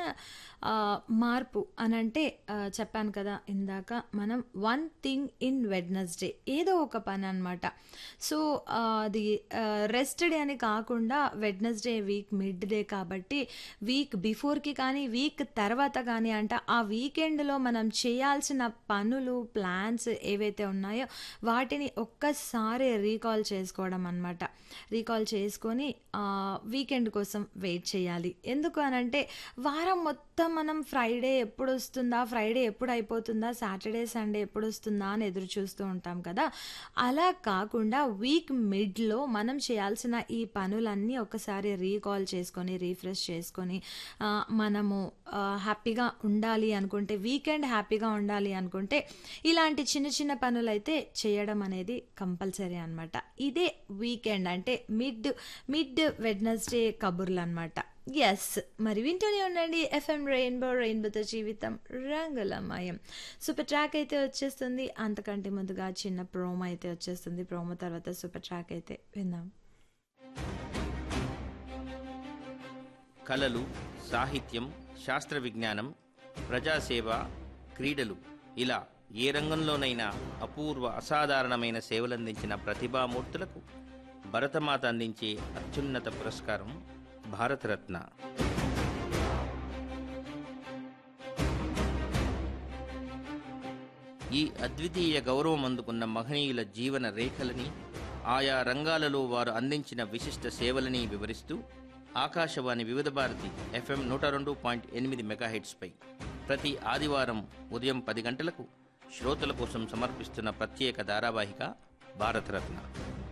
ఆ, మార్పు అని అంటే ఆ, చెప్పాను కదా ఇందాక మనం వన్ థింగ్ ఇన్ వెడ్నెస్డే ఏదో ఒక పని అనమాట సో ఆ, అది రెస్ట్ డే అని కాకుండా వెడ్నెస్డే వీక్ మిడ్ డే కాబట్టి వీక్ బిఫోర్కి కానీ వీక్ తర్వాత కానీ అంట ఆ వీకెండ్లో మనం చేయాల్సిన పనులు ప్లాన్స్ ఏవైతే ఉన్నాయో వాటిని ఒక్కసారి రీకాల్ చేసుకోవడం అనమాట రీకాల్ చేసుకొని వీకెండ్ కోసం వెయిట్ చేయాలి ఎందుకు అనంటే వారం మొత్తం మనం ఫ్రైడే ఎప్పుడు వస్తుందా ఫ్రైడే ఎప్పుడు అయిపోతుందా సాటర్డే సండే ఎప్పుడు వస్తుందా అని ఎదురు చూస్తూ ఉంటాం కదా అలా కాకుండా వీక్ మిడ్లో మనం చేయాల్సిన ఈ పనులన్నీ ఒకసారి రీకాల్ చేసుకొని రీఫ్రెష్ చేసుకొని ఆ, మనము ఆ, హ్యాపీగా ఉండాలి అనుకుంటే వీకెండ్ హ్యాపీగా ఉండాలి అనుకుంటే ఇలాంటి చిన్న చిన్న పనులు అయితే చేయడం అనేది కంపల్సరీ అనమాట ఇదే వీకెండ్ అంటే మిడ్ మిడ్ వెడ్నెస్డే కబుర్లు అనమాట ఎస్ మరి వింటూనే ఉండండి ఎఫ్ఎం రెయిన్బో రెయిన్బోతో జీవితం రంగులమయం సూపర్ ట్రాక్ అయితే వచ్చేస్తుంది అంతకంటే ముందుగా చిన్న ప్రోమో అయితే వచ్చేస్తుంది ప్రోమో తర్వాత సూపర్ ట్రాక్ అయితే విందాం కళలు సాహిత్యం శాస్త్ర విజ్ఞానం ప్రజాసేవ క్రీడలు ఇలా ఏ రంగంలోనైనా అపూర్వ అసాధారణమైన సేవలందించిన ప్రతిభామూర్తులకు భరతమాత అందించే అత్యున్నత పురస్కారం భారతరత్న ఈ అద్వితీయ గౌరవం అందుకున్న మహనీయుల జీవన రేఖలని ఆయా రంగాలలో వారు అందించిన విశిష్ట సేవలని వివరిస్తూ ఆకాశవాణి వివిధ భారతి ఎఫ్ఎం నూట రెండు పాయింట్ ఎనిమిది మెగాహెట్స్పై ప్రతి ఆదివారం ఉదయం పది గంటలకు శ్రోతల కోసం సమర్పిస్తున్న ప్రత్యేక ధారావాహిక భారతరత్న